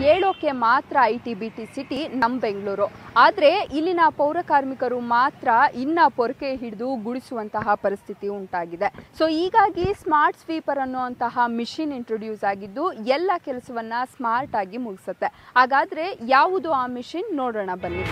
ಹೇಳೋಕೆ ಮಾತ್ರ I T B T city ನಮ್ಮ ಬೆಂಗಳೂರು ಆದರೆ ಇಲ್ಲಿನ ಪೌರ ಕಾರ್ಮಿಕರು ಮಾತ್ರ ಇನ್ನ ಪೊರಕೆ ಹಿಡಿದು ಗುಡಿಸುವಂತಹ ಪರಿಸ್ಥಿತಿ ಉಂಟಾಗಿದೆ ಸೊ ಹೀಗಾಗಿ ಸ್ಮಾರ್ಟ್ ಸ್ವೀಪರ್ ಅನ್ನುವಂತಹ ಮಿಷಿನ್ ಇಂಟ್ರೊಡ್ಯೂಸ್ ಆಗಿದ್ದು ಎಲ್ಲ ಕೆಲಸವನ್ನ ಸ್ಮಾರ್ಟ್ ಆಗಿ ಮುಗಿಸುತ್ತೆ ಹಾಗಾದ್ರೆ ಯಾವುದು ಆ ಮಿಷಿನ್ ನೋಡೋಣ ಬನ್ನಿ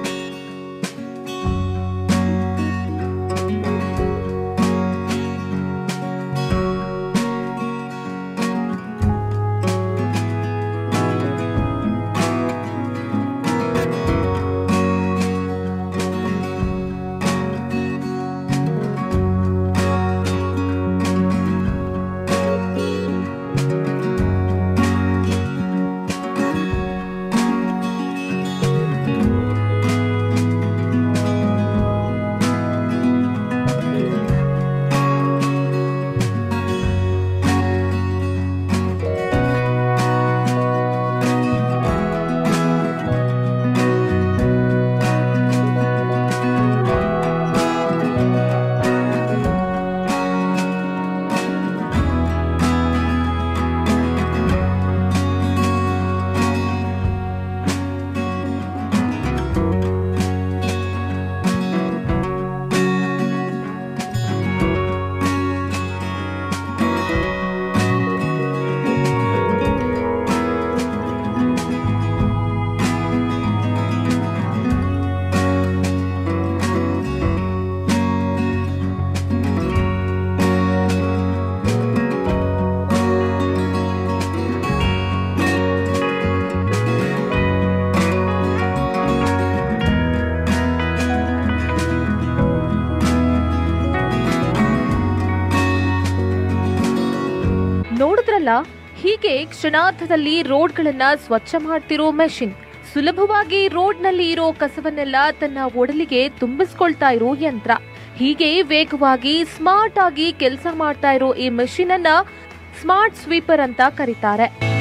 ನೋಡಿದ್ರಲ್ಲ ಹೀಗೆ ಕ್ಷಣಾರ್ಧದಲ್ಲಿ ರೋಡ್ಗಳನ್ನ ಸ್ವಚ್ಛ ಮಾಡ್ತಿರೋ ಮೆಷಿನ್ ಸುಲಭವಾಗಿ ರೋಡ್ನಲ್ಲಿ ಇರೋ ಕಸವನ್ನೆಲ್ಲ ತನ್ನ ಒಡಲಿಗೆ ತುಂಬಿಸ್ಕೊಳ್ತಾ ಇರೋ ಯಂತ್ರ ಹೀಗೆ ವೇಗವಾಗಿ ಸ್ಮಾರ್ಟ್ ಆಗಿ ಕೆಲಸ ಮಾಡ್ತಾ ಇರೋ ಈ ಮೆಷಿನ್ ಅನ್ನ ಸ್ಮಾರ್ಟ್ ಸ್ವೀಪರ್ ಅಂತ ಕರೀತಾರೆ